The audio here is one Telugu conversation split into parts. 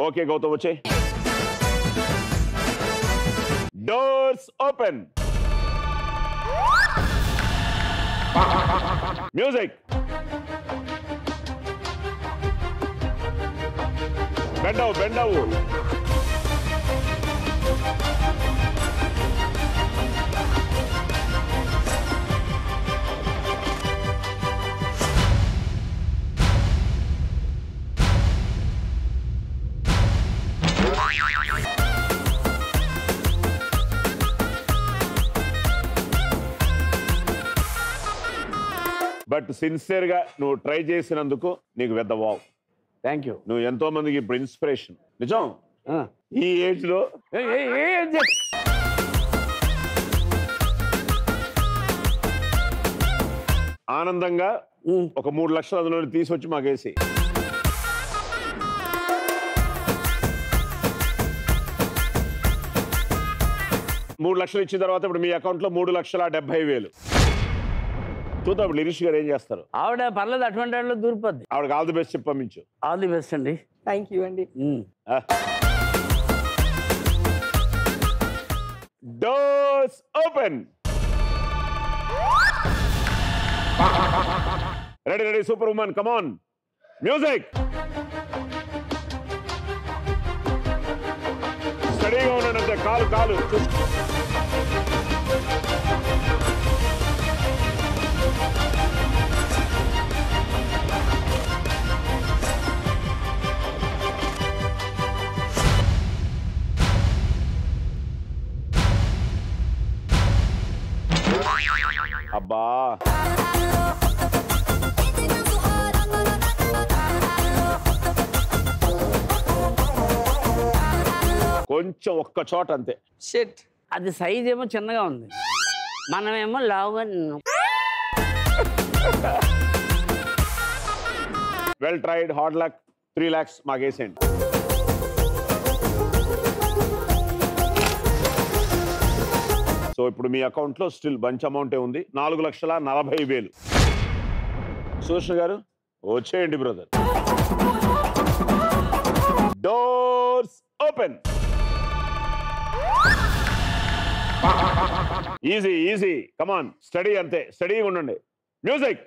ఓకే గౌతమ్ వచ్చే డోర్స్ ఓపెన్ మ్యూజిక్ బెండవు బెండవు బట్ సిన్సియర్ గా నువ్వు ట్రై చేసినందుకు నీకు పెద్ద వావ్ థ్యాంక్ యూ నువ్వు ఎంతో మందికి ఇప్పుడు ఇన్స్పిరేషన్ నిజం ఈ ఏజ్ లో ఆనందంగా ఒక మూడు లక్షలు అందులో తీసుకొచ్చి మాకేసి మూడు లక్షలు ఇచ్చిన తర్వాత ఇప్పుడు మీ అకౌంట్ లో మూడు లక్షల డెబ్బై వేలు చూద్దాం ఇప్పుడు లిరీష్ గారు ఏం చేస్తారు ఆవిడ పర్లేదు అటువంటి వాటిలో దూరిపోద్ది ఆవిడకి ఆల్ ది బెస్ట్ చెప్పి పంపించు ఆల్ ది బెస్ట్ అండి థ్యాంక్ యూ అండి doors open ready ready super woman come on music స్టడీగా ఉన్నాడు అంతే కాలు కాలు చూసుకో. అబ్బా కొంచెం ఒక్క చోట అంతే షెట్ అది సైజ్ ఏమో చిన్నగా ఉంది మనమేమో లావుగా ఉన్నాం. Well tried hard luck three lakhs మాకేసేయండి సో ఇప్పుడు మీ అకౌంట్ లో స్టిల్ బంచ్ అమౌంటే ఉంది నాలుగు లక్షల నలభై వేలు సుదర్శన్ గారు వచ్చేయండి brother doors open easy easy come on steady అంతే స్టడీగా ఉండండి మ్యూజిక్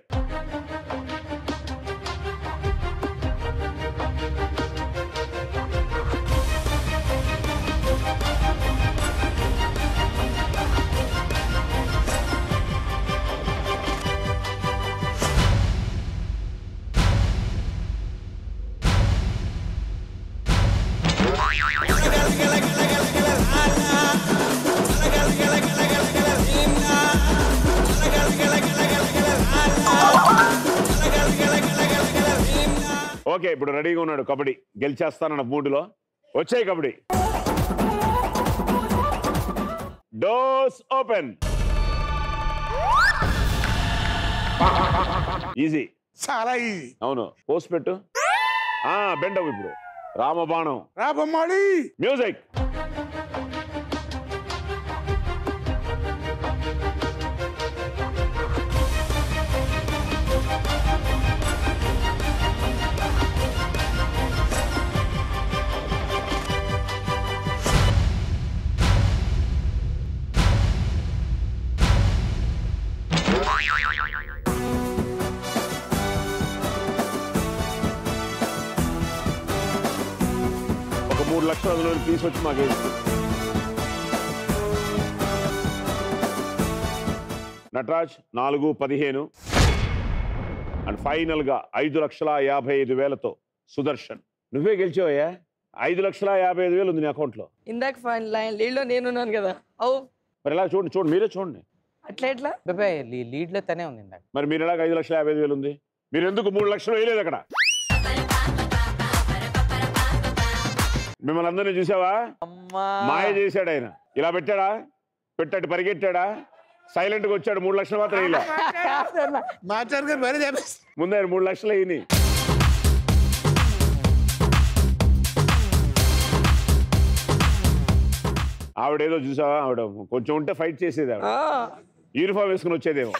ఓకే ఇప్పుడు రెడీగా ఉన్నాడు కబడ్డీ గెలిచేస్తానన్న మూడులో వచ్చాయి కబడ్డీ డోర్స్ ఓపెన్ ఈజీ చాలా ఈజీ అవును పోస్ట్ పెట్టు ఆ బెండవు ఇప్పుడు రామబాణం రా బొమ్మాడి మ్యూజిక్ ఒక మూడు లక్షల అందులో తీసుకొచ్చి మాకు వేసి. నటరాజ్ నాలుగు పదిహేను అండ్ ఫైనల్ గా ఐదు లక్షల యాభై ఐదు వేలతో సుదర్శన్ నువ్వే గెలిచావయ్యా ఐదు లక్షల యాభై ఐదు వేలు ఉంది నీ అకౌంట్ లో ఇందాక ఫైన్ లైన్ లీడ్లో నేనున్నాను కదా ఓ మరి ఎలా చూడండి చూడండి మీరే చూడండి అట్లా ఎట్లా బాబాయ్ లీడ్ లో తనే ఉంది ఇందాక మరి మీరు ఎలాగ ఐదు లక్షల యాభై ఐదు వేలు ఉంది మీరు ఎందుకు మూడు లక్షలు వేయలేదు అక్కడ మిమ్మల్ని అందరినీ చూసావా అమ్మా మాయ చేశాడు ఆయన ఇలా పెట్టాడా పెట్టాడు పరిగెట్టాడా సైలెంట్ గా వచ్చాడు మూడు లక్షలు మాత్రం ఇలా మాస్టర్ గారు మరీ చెప్పేసి ముందే ఆయన మూడు లక్షలు అయ్యి ఆవిడేదో చూసావా ఆవిడ కొంచెం ఉంటే ఫైట్ చేసేది ఆవిడ యూనిఫామ్ వేసుకుని వచ్చేదేమో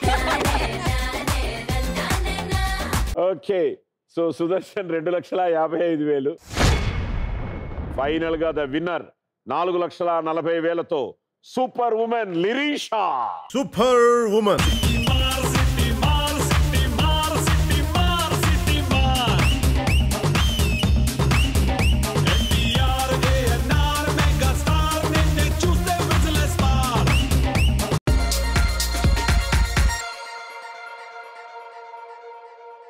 ఓకే సో సుదర్శన్ రెండు లక్షల యాభై ఐదు వేలు ఫైనల్ గా ద విన్నర్ నాలుగు లక్షల నలభై వేలతో super woman Lirisha super women